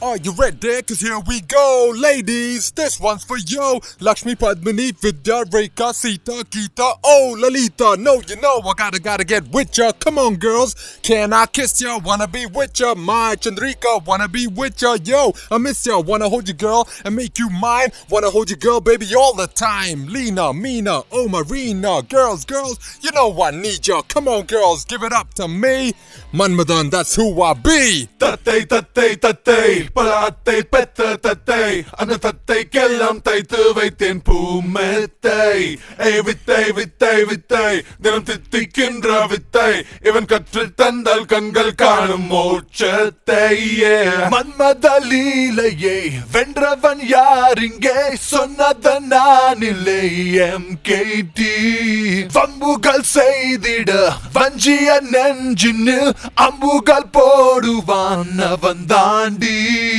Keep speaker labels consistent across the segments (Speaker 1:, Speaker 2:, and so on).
Speaker 1: Are you ready? Cause here we go, ladies. This one's for you. Lakshmi Padmini Vidya Rekha Sita Geeta. Oh, Lalita. No, you know I gotta gotta get with ya. Come on, girls. Can I kiss ya? Wanna be with ya? My Chandrika. Wanna be with ya? Yo, I miss ya. Wanna hold you, girl, and make you mine. Wanna hold you, girl, baby, all the time. Lena, Mina, oh Marina. Girls, girls, you know I need ya. Come on, girls, give it up to me. Manmadan, that's who I be.
Speaker 2: தத்தை தத்தை தத்தை பலாத்தை பெத்த தத்தை அந்த தத்தைக்கெல்லாம் தைத்து வைத்தேன் பூமெத்தை ஏய் வித்தை வித்தை வித்தை தினம் தித்திக்கின்ற வித்தை இவன் கற்று தந்தால் கண்கள் காணும் மோட்சத்தை yeah. மன்மத லீலையை வென்றவன் யார் இங்கே சொன்னத நான் இல்லை எம் கேட்டி வம்புகள் செய்திட வஞ்சிய நெஞ்சின்னு அம்புகள் போடுவான் அவன் தாண்டி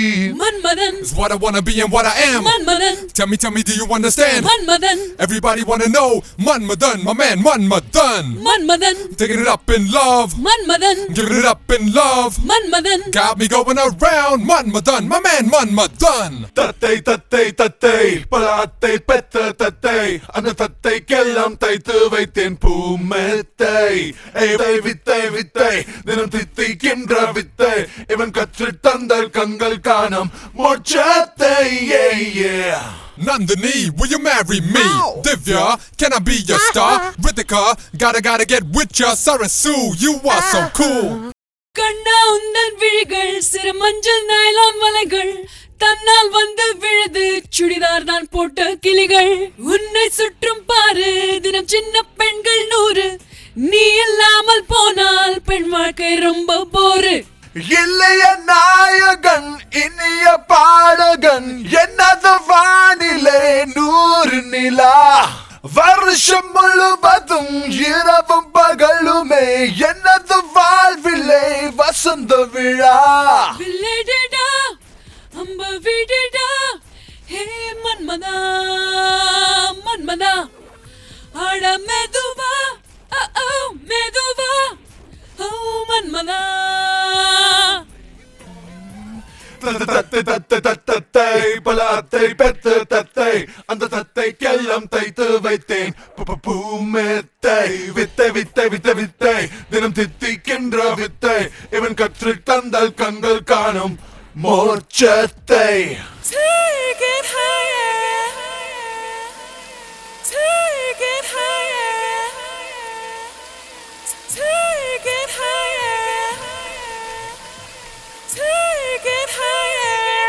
Speaker 3: Manmadhan
Speaker 1: It's what I wanna be and what I am.
Speaker 3: Manmadhan
Speaker 1: Tell me, tell me, do you understand?
Speaker 3: Manmadhan
Speaker 1: Everybody wanna know. Manmadan, my man, Manmadan.
Speaker 3: Manmadhan
Speaker 1: Taking it up in love.
Speaker 3: Manmadhan
Speaker 1: Giving it up in love.
Speaker 3: Manmadhan
Speaker 1: Got me going around. Manmadan, my man, Manmadan.
Speaker 2: தத்தை தத்தை தத்தை பலாத்தை பெத்த தத்தை அந்த தத்தைக்கெல்லாம் தைத்து வைத்தேன் பூமெத்தை ஏய் வித்தை வித்தை வித்தை தினம் தித்திக்கின்ற வித்தை இவன் கற்று தந்தால் கண்கள் காணும் மோட்சத்தை yeah, yeah.
Speaker 1: Nandini, will you marry me? Divya, can I be your star? Ritika, gotta gotta get with ya. Sarasu, you are so cool.
Speaker 3: கண்ணா உந்தன் விழிகள் சிறு மஞ்சள் நைலான் வலைகள் தன்னால் வந்து விழுது சுடிதார் தான் போட்ட கிளிகள் உன்னை சுற்றும் பாரு தினம் சின்ன பெண்கள் நூறு நீ இல்லாமல் போனால் பெண் வாழ்க்கை ரொம்ப போரு
Speaker 2: இல்லைய நாயகன் இனிய பாடகன் என்னது வானிலை நூறு நிலா வருஷம் முழுவதும் இரவும் பகலுமே என்னது வாழ்வில்லை வசந்த விழா
Speaker 3: வில்லிடடா அம்ப விடடா ஹே மன்மதா மன்மதா அட மெதுவா அ, ஓ, மெதுவா ஓ மன்மதா
Speaker 2: தத்தை தத்தை தத்தை பலாத்தை பெத்த தத்தை அந்த தத்தைக்கெல்லாம் தைத்து வைத்தேன் பு- பு- பூமெத்தை வித்தை வித்தை வித்தை வித்தை தினம் தித்திக்கின்ற வித்தை இவன் கற்று தந்தால் கண்கள் காணும் மோட்சத்தை
Speaker 3: Take it higher Take it higher Take it higher Take it higher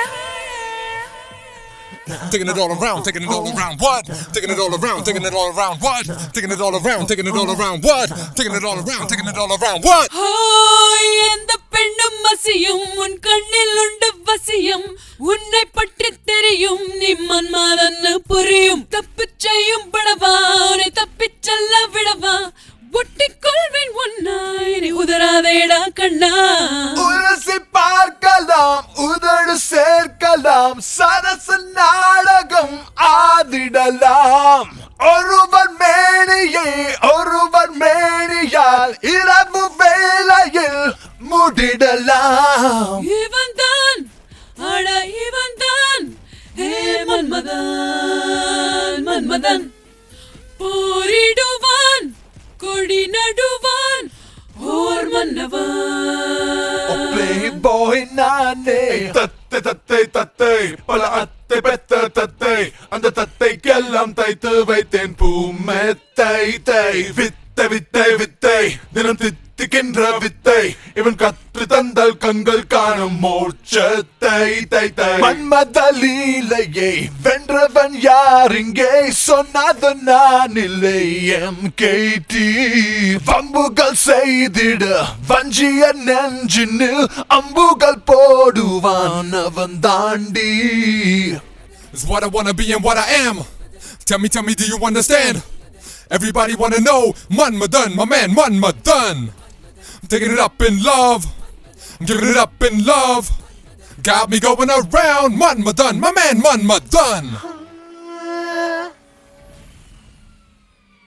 Speaker 1: Taking it all around, taking it all around. What? Taking it all around, taking it all around. What? Taking it all around, taking it all around. What? Taking it all around, taking it all around. What?
Speaker 3: ஹோய் எந்த பெண்ணும் வசியும் உன் கண்ணில் உண்டு வசியம் உன்னை பற்றி தெரியும் நீ மன்மாதன்னு புரியும் தப்பிச் செய்யும் படவா உன்னை தப்பிச் செல்ல விடவா ஒட்டிக் கொள்வேன் ஒன்னாய் நீ உதராதேடா கண்ணா
Speaker 2: உரசி பார்க்கலாம் உதடு சேர்க்கலாம் சரச நாடகம் ஆதிடலாம் ஒருவர் மேனியை ஒருவர் மேனியால் இரவு வேளையில் முடிடலாம்
Speaker 3: இவன் தான் அட இவன் தான் ஹே மன்மதன் மன்மதன் போரிடுவான் கொடி நடுவான் ஓர் மன்னவன்
Speaker 2: பிளே பாய் நானே தத்தை தத்தை தத்தை பல அத்தை பெத்த தத்தை அந்த தத்தைக்கெல்லாம் தைத்து வைத்தேன் பூமெத்தை தை வித்தை வித்தை வித்தை தினம் தித்திக்கின்ற வித்தை இவன் கற்று தந்தால் கண்கள் காணும் மோட்சத்தை தை தை மன்மத லீலையை வென்றவன் யார் இங்கே சொன்னது நான் இல்லை எம் கேட்டி வம்புகள் செய்திட வஞ்சிய நெஞ்சின்னு அம்புகள் போடுவான் அவன் தாண்டி
Speaker 1: It's what I wanna be and what I am. Tell me, tell me, do you understand? Everybody wanna know. Manmadan, my man, Manmadan. Taking it up in love. Giving it up in love. Got me going around. Manmadan, my man, Manmadan.